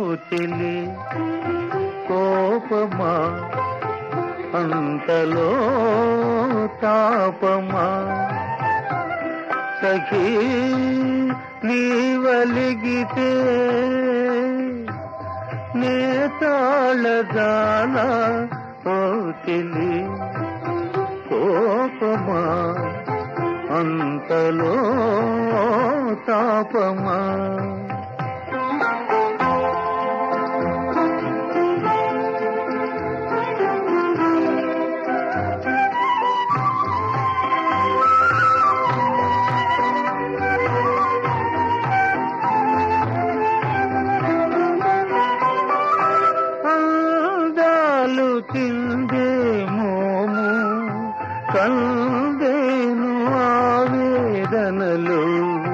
చెలి కోపమా అంతలో తాపమా సఖీ నీవలిగితే నే తాళదాన ఓ చెలి కోపమా అంతలో తాపమా అందాలు తిందే మోము కందేను ఆవేదనలు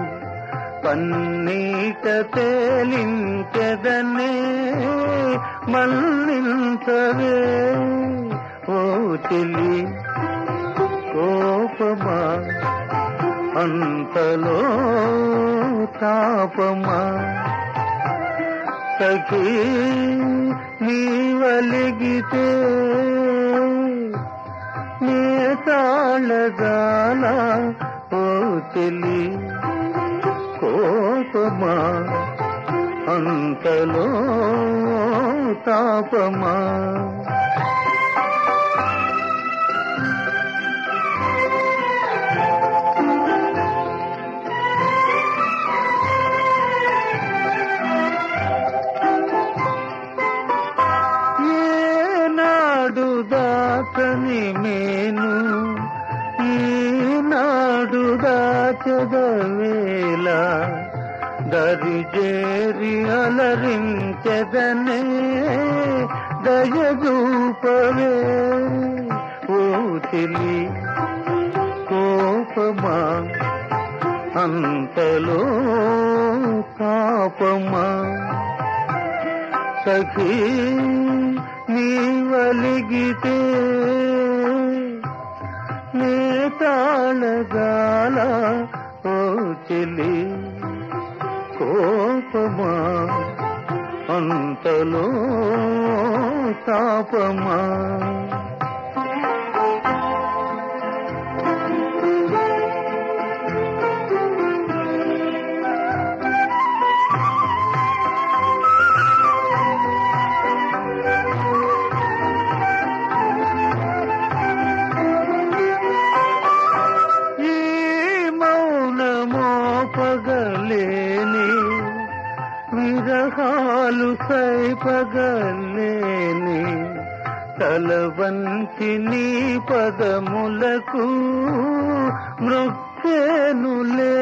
పన్నీట తేలించెదనే మన్నించవే ఓ చెలి కోపమా అంతలో తాపమా సఖీ నీవలిగితే నే తాళదాన ఓ చెలి కోపమా అంతలో తాపమా ఏనాడు దాచని మేను ఈనాడు దాచదవేళ దరిజేరి అలరించెదనే దయదూపవే ఓ చెలి కోపమా అంతలో పాపమా సఖీ నీవలిగితే నే తాళగాల ఓ చెలి కోపమా అంతలో తాపమా ఈ మౌనమో పగలేని విరహాలు సైపగలేని తలవంతి నీ పదములకు మృక్కేనులే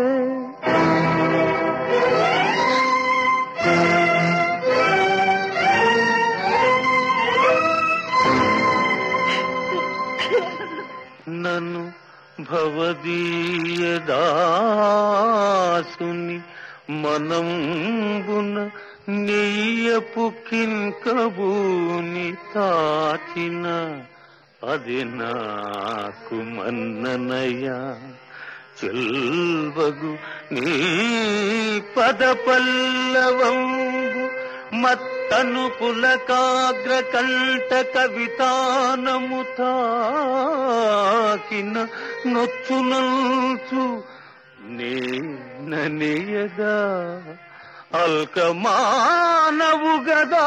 నన్ను భవదీయదాసుని మనంబున నెయ్యపు కింకబూని తాచిన అది నాకు మన్ననయ్యా చెల్వగు నీ పద పల్లవంబు మత్తను పులకాగ్ర కంఠ కవితానము తాకిన నొచ్చునంచు నేననియగా అల్కమానవు గదా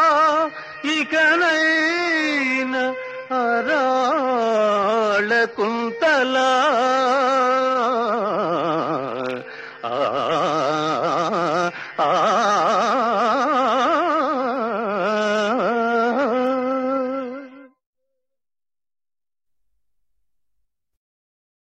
ఇకనైన అరాళ కుంతలా